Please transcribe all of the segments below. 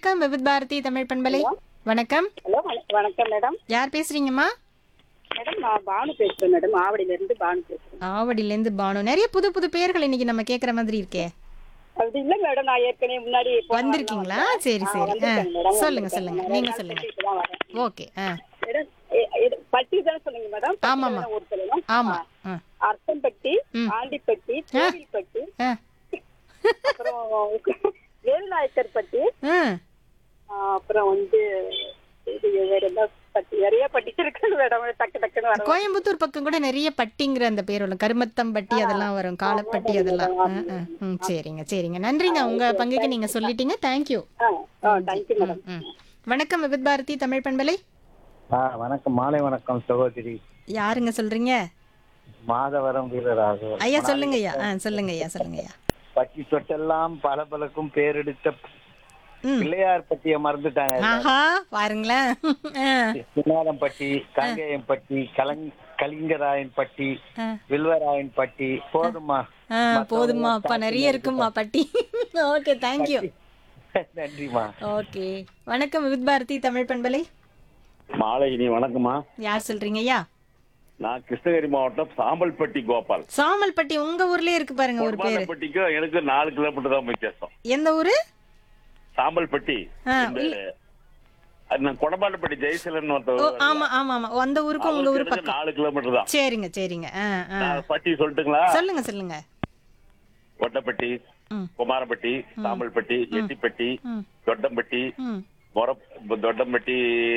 வணக்கம் விவித் பாரதி தமிழ் பண்பலை வணக்கம் ஹலோ வண- வணக்கம் மேடம் யார் பேசுறீங்கம்மா மேடம் நான் பானு பேசுறேன் மேடம் ஆவடியில இருந்து பானு பேசுறேன் ஆவடியிலேருந்து பானு நிறைய புது புது பேர்கள் இன்னைக்கு நம்ம கேட்குற மாதிரி இருக்கே அப்படி இல்ல மேடம் நான் ஏற்கனவே முன்னாடி போன வாரம் வந்திருக்கீங்களா வந்தேன். சரி ஆ, சரி ஆ வந்திருக்கேன் மேடம், சொல்லுங்க வந்திருக்கேன். சொல்லுங்க நான் நீங்க ரெண்டு சொல்லுங்க நாளைக்கு இப்பதான் வரேன். ஓகே ஆ மேடம் எ- இது பட்டி தான் சொன்னீங்க மேடம் பட்டி ஆமாம்மா. தானே ஊர் சொல்லணும் ஆமா ஆ அர்த்தம்பட்டி ம். ஆண்டிப்பட்டி கோவில்பட்டி ஆ அப்புறம் வேலுநாயக்கர் பட்டி ஆ ஆ, அப்புறம் வந்து இது வேற என்ன பட்டி நிறைய பட்டி இருக்கு மேடம் டக்கு டக்குன்னு வர கோயம்புத்தூர் பக்கம் கூட நிறைய பட்டிங்கிற அந்த பேர் வரும் கருமத்தம்பட்டி அதெல்லாம் வரும் காலப்பட்டி அதெல்லாம் ஆ, ஆ. ம் சரிங்க சரிங்க நன்றிங்க உங்க பங்குக்கு நீங்க சொல்லிட்டீங்க தேங்க்யூ ஆ தேங்க்யூ மேடம் ம் வணக்கம் விவித் பாரதி தமிழ் பண்பலை ஆ வணக்கம் மாலை வணக்கம் சகோதரி யாருங்க சொல்றீங்க மாதவரம் வீரராக ஐயா சொல்லுங்க ஐயா ஆ சொல்லுங்க ஐயா சொல்லுங்க ஐயா பட்டி சொட்டெல்லாம் பலபலக்கும் பேரெடுத்த ம் பிள்ளையார் பட்டிய மறந்துட்டாங்க ஆஹா பாருங்களேன் ஆ, சின்னாரம்பட்டி காங்கேயம்பட்டி கலங் கலிங்கராயன் பட்டி ஆ. வில்வராயன் பட்டி போதுமா ஆ, போதுமா அப்பா நிறைய இருக்குமா பட்டி ஓகே தேங்க்யூ நன்றிமா ஓகே வணக்கம் விவித் பாரதி தமிழ் பண்பலை மாலையினி வணக்கம்மா யார் சொல்றீங்க ஐயா நான் கிருஷ்ணகிரி மாவட்டம் சாம்பல்பட்டி கோபால் சாமல்பட்டி உங்க ஊர்லயே இருக்கு பாருங்க ஒரு பேரு பட்டிக்கும் எனக்கு நாலு கிலோமீட்டர் தான் வித்தியாசம் எந்த ஊரு சாம்பல்பட்டி ஆ, இந்த அது நான் கொடமாட்டப்பட்டி ஜெயசீலன் ஓ ஒருத்தவர் ஆமா ஆமா ஆமா அந்த ஊருக்கும் உங்க ஊரு அவருக்கு எனக்கு பக்கம் நாலு கிலோமீட்டர் தான் சரிங்க சரிங்க ஆ ஆ நான் பட்டி சொல்லட்டுங்களா சொல்லுங்க சொல்லுங்க ஒட்டப்பட்டி ம். குமாரப்பட்டி சாம்பல்பட்டி எட்டிப்பட்டி ம். தொட்டம்பட்டி ம் மொர தொட்டம்பட்டி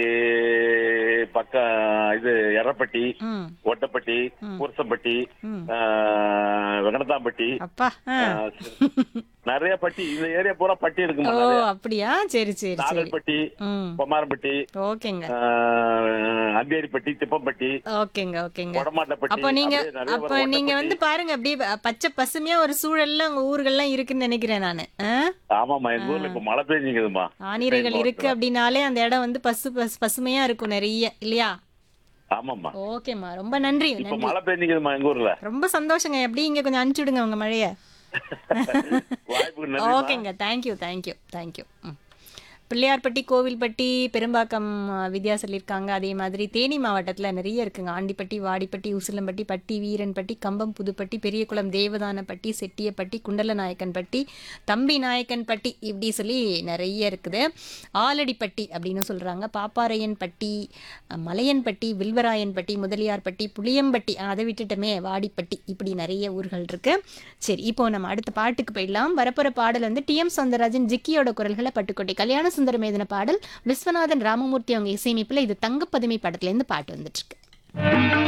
பக்கம் இது எர்ரப்பட்டி ம் ஒட்டப்பட்டி பூர்சம்பட்டி ம். ஆ, வெங்கடத்தாம்பட்டி அப்பா ஆ. ஆ, நிறைய பட்டி இந்த ஏரியா பூரா பட்டி ஓ இருக்குமா நிறைய அப்படியா சரி சரி சரி நாகல்பட்டி ம் பொம்மாரப்பட்டி ஓகேங்க ஆ, அந்தேரிப்பட்டி திப்பம்பட்டி ஓகேங்க ஓகேங்க கொடமாட்டப்பட்டி அப்போ நீங்க அப்படியே நிறைய அப்போ வரும். நீங்க ஒட்டப்பட்டி. வந்து பாருங்க அப்படியே ப- பச்சை பசுமையா ஒரு சூழல்ல உங்க ஊர்கள்லாம் இருக்குன்னு நினைக்கிறேன் நானு ஆ? ஆமாமா எங்க ஊர்ல இப்ப மழை பெஞ்சுக்குதுமா ஆணிரைகள் இருக்கு அப்படின்னாலே அந்த இடம் வந்து பசு பசு பசுமையா இருக்கும் நிறைய இல்லையா ஆமாமா ஓகேம்மா ரொம்ப நன்றி இப்ப நன்றி மழை பெஞ்சுக்குதுமா எங்க ஊர்ல ரொம்ப சந்தோஷங்க எப்படி இங்க கொஞ்சம் அனுப்பிச்சு விடுங்க உங்க மழைய வாய்ப்புக்கு நன்றி ஓகேங்க தேங்க்யூ தேங்க்யூ தேங்க்யூ ம் பிள்ளையார்பட்டி கோவில்பட்டி பெரும்பாக்கம் ஆ, வித்யா சொல்லியிருக்காங்க அதே மாதிரி தேனி மாவட்டத்தில் நிறைய இருக்குங்க ஆண்டிப்பட்டி வாடிப்பட்டி உசிலம்பட்டி பட்டி வீரன்பட்டி கம்பம் புதுப்பட்டி பெரியகுளம் தேவதானப்பட்டி செட்டியப்பட்டி குண்டலநாயக்கன்பட்டி தம்பி நாயக்கன்பட்டி இப்படி சொல்லி நிறைய இருக்குது ஆலடிப்பட்டி அப்படின்னு சொல்கிறாங்க பாப்பாரையன்பட்டி அ, மலையன்பட்டி வில்வராயன்பட்டி முதலியார்பட்டி புளியம்பட்டி ஆ, அதை விட்டுட்டோமே வாடிப்பட்டி இப்படி நிறைய ஊர்கள் இருக்கு சரி இப்போ நம்ம அடுத்த பாட்டுக்கு போயிடலாம் வரப்போற பாடல் வந்து டி எம் சௌந்தரராஜன் ஜிக்கியோட குரல்களை பட்டுக்கோட்டை கல்யாண சுந்தரம் எழுதின பாடல் விஸ்வநாதன் ராமமூர்த்தி அவங்க இசையமைப்புல இது தங்கப்பதுமை படத்துல இருந்து பாட்டு வந்துட்டு இருக்கு